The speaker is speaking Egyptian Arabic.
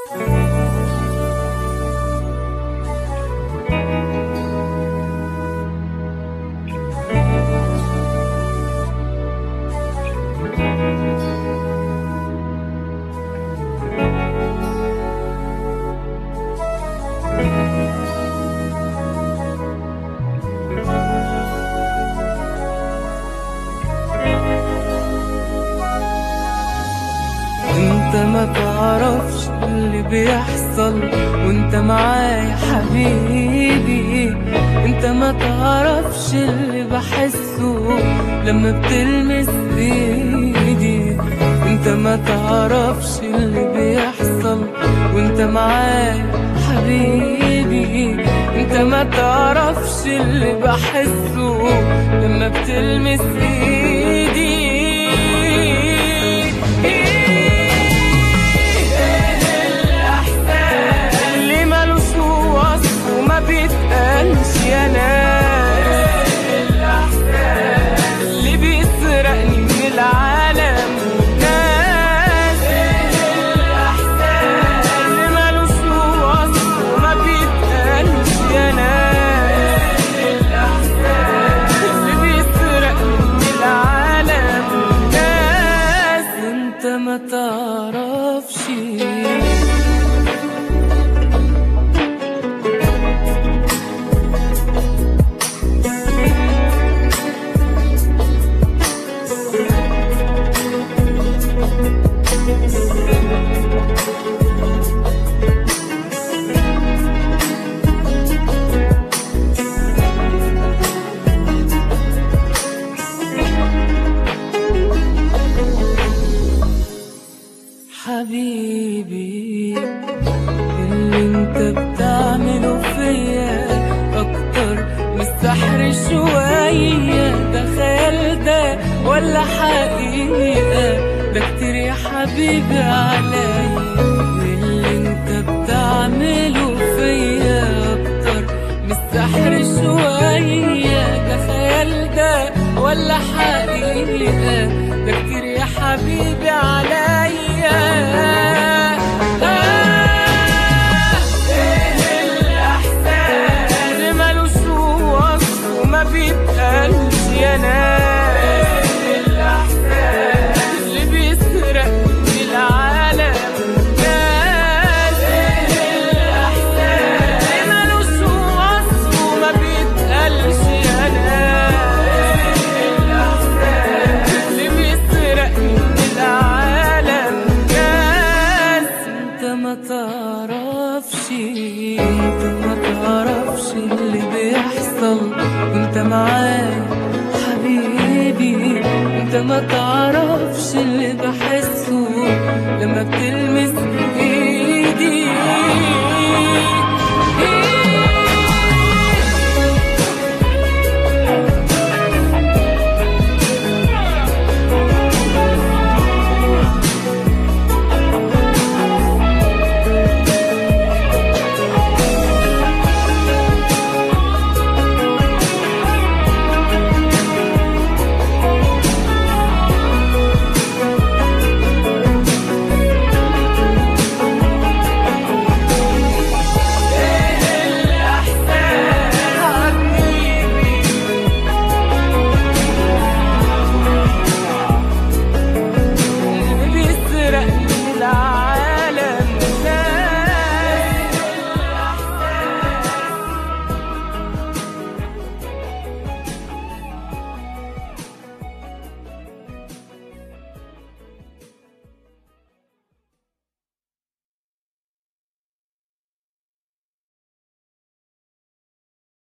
انت ما تعرفش اللي بيحصل وانت معايا حبيبي انت ما تعرفش اللي بحسه لما بتلمس ايدي انت ما تعرفش اللي بيحصل وانت معايا حبيبي انت ما تعرفش اللي بحسه لما بتلمس ايدي اللي ملوش وصف وما بيتقالش يا ناس اللي بيسرقني من العالم ناس اللي ملوش وصف وما بيتقالش يا ناس اللي بيسرقني من العالم ناس انت ما تعرفش حبيبي اللي انت بتعمله فيا اكتر من السحر شوية ده خيال ده ولا حقيقة ده كتير يا حبيبي عليا اللي انت بتعمله فيا اكتر من السحر شوية ده خيال ده ولا حقيقة ده كتير يا حبيبي عليا اللي ملوش وصف وما بيتقالش يا ناس اللي بيسرق من العالم ناس اللي ملوش وصف وما بيتقالش يا ناس اللي بيسرق من العالم ناس انت ما تعرفش انت ما تعرفش اللي بيحصل وانت معايا حبيبي انت ما تعرفش اللي بحسه لما بتلمس ايدي